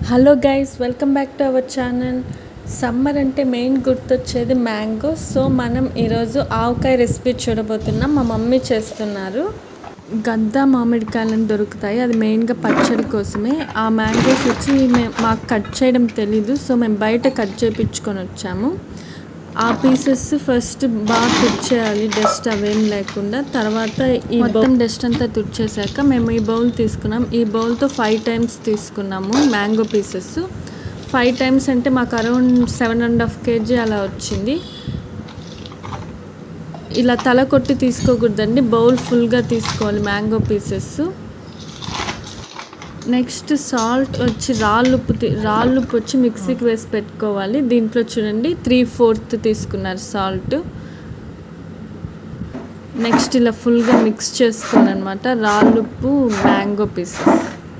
hello guys welcome back to our channel summer అంటే main గుర్తొచ్చేది mango so మనం ఈరోజు ఆవకాయ రెసిపీ చూడబోతున్నాం మా మమ్మీ చేస్తున్నారు గద్ద మామిడికాయలను దొరుకుతాయి అది మెయిన్గా పచ్చడి కోసమే ఆ మ్యాంగోస్ వచ్చి మేము మాకు కట్ చేయడం తెలీదు సో మేము బయట కట్ చేయించుకొని వచ్చాము ఆ పీసెస్ ఫస్ట్ బాగా తుడిచేయాలి డస్ట్ అవేం లేకుండా తర్వాత ఈ మొత్తం డస్ట్ అంతా తుడిచేసాక మేము ఈ బౌల్ తీసుకున్నాం ఈ బౌల్తో ఫైవ్ టైమ్స్ తీసుకున్నాము మ్యాంగో పీసెస్ ఫైవ్ టైమ్స్ అంటే మాకు around seven and half KG అలా వచ్చింది ఇలా తల కొట్టి తీసుకోకూడదండి బౌల్ ఫుల్గా తీసుకోవాలి మ్యాంగో పీసెస్ నెక్స్ట్ సాల్ట్ వచ్చి రాళ్ళుప్పు తీ- రాళ్ళుప్పు వచ్చి మిక్సీకి వేసి పెట్టుకోవాలి దీంట్లో చూడండి త్రీ ఫోర్త్ తీసుకున్నారు సాల్ట్ నెక్స్ట్ ఇలా ఫుల్గా మిక్స్ చేసుకోవాలన్నమాట రాళ్ళుప్పు మ్యాంగో పీసెస్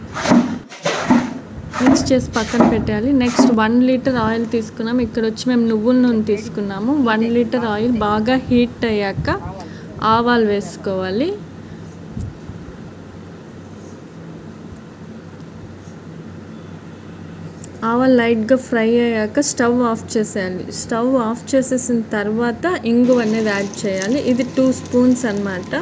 మిక్స్ చేసి పక్కన పెట్టాలి నెక్స్ట్ వన్ లీటర్ ఆయిల్ తీసుకున్నాం ఇక్కడ వచ్చి మేము నువ్వుల నూనె తీసుకున్నాము వన్ లీటర్ ఆయిల్ బాగా హీట్ అయ్యాక ఆవాలు వేసుకోవాలి ఆవాలు లైట్గా ఫ్రై అయ్యాక స్టవ్ ఆఫ్ చేసేయాలి స్టవ్ ఆఫ్ చేసేసిన తర్వాత ఇంగువ అనేది యాడ్ చేయాలి ఇది టూ స్పూన్స్ అన్నమాట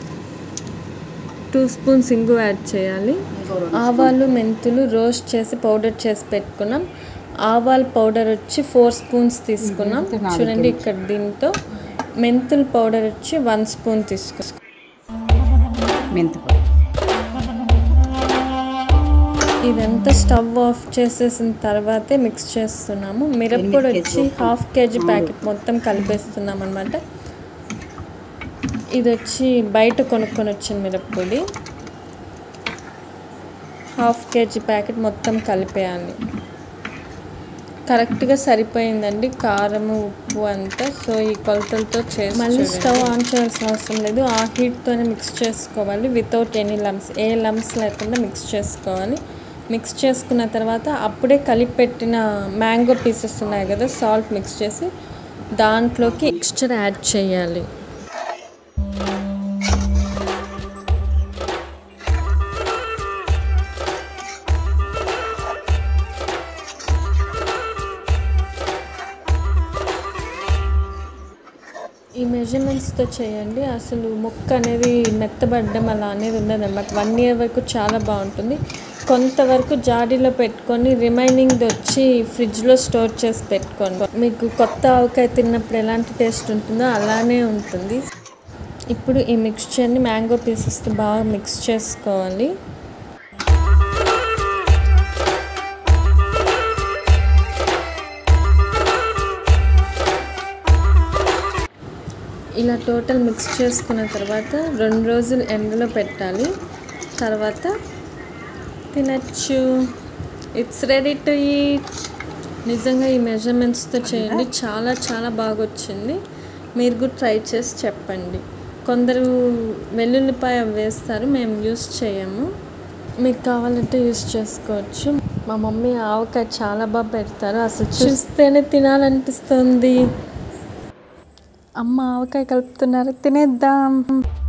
టూ స్పూన్స్ ఇంగువ యాడ్ చేయాలి ఆవాలు మెంతులు రోస్ట్ చేసి పౌడర్ చేసి పెట్టుకున్నాం ఆవాల పౌడర్ వచ్చి ఫోర్ స్పూన్స్ తీసుకున్నాం చూడండి ఇక్కడ దీంతో మెంతుల పౌడర్ వచ్చి వన్ స్పూన్ తీసుకున్నాం మెంతిపొడి ఇదంతా స్టవ్ ఆఫ్ చేసేసిన తర్వాతే మిక్స్ చేస్తున్నాము మిరప్పొడి వచ్చి హాఫ్ కేజీ ప్యాకెట్ మొత్తం కలిపేస్తున్నాం అనమాట ఇది వచ్చి బయట కొనుక్కొని వచ్చిన మిరప్పొడి హాఫ్ కేజీ ప్యాకెట్ మొత్తం కలిపేయాలి కరెక్ట్గా సరిపోయిందండి కారం ఉప్పు అంతా సో ఈ కొలతలతో చేసి మళ్ళీ స్టవ్ ఆన్ చేయాల్సిన అవసరం లేదు ఆ హీట్తోనే మిక్స్ చేసుకోవాలి without any lumps a lumps లేకుండా మిక్స్ చేసుకోవాలి మిక్స్ చేసుకున్న తర్వాత అప్పుడే కలిపి పెట్టిన మ్యాంగో పీసెస్ ఉన్నాయి కదా సాల్ట్ మిక్స్ చేసి దాంట్లోకి మిక్స్చర్ యాడ్ చేయాలి ఈ మెజర్మెంట్స్తో చేయండి అసలు ముక్క అనేది మెత్తబడ్డం అలా అనేది ఉండదు అనమాట వన్ ఇయర్ వరకు చాలా బాగుంటుంది కొంతవరకు జాడీలో పెట్టుకొని రిమైనింగ్ వచ్చి ఫ్రిడ్జ్లో స్టోర్ చేసి పెట్టుకోండి మీకు కొత్త ఆవకాయ తిన్నప్పుడు ఎలాంటి టేస్ట్ ఉంటుందో అలానే ఉంటుంది ఇప్పుడు ఈ మిక్స్చర్ని మ్యాంగో పీసెస్తో బాగా మిక్స్ చేసుకోవాలి ఇలా టోటల్ మిక్స్ చేసుకున్న తర్వాత రెండు రోజులు ఎండలో పెట్టాలి తర్వాత తినచ్చు ఇట్స్ రెడీ టు ఈట్ నిజంగా ఈ మెజర్మెంట్స్తో చేయండి చాలా చాలా బాగా వచ్చింది మీరు కూడా ట్రై చేసి చెప్పండి కొందరు వెల్లుల్లిపాయ వేస్తారు మేము యూస్ చేయము మీకు కావాలంటే యూస్ చేసుకోవచ్చు మా మమ్మీ ఆవకాయ చాలా బాగా పెడతారు అసలు చూస్తేనే తినాలనిపిస్తుంది అమ్మ ఆవకాయ కలుపుతున్నారు తినేద్దాం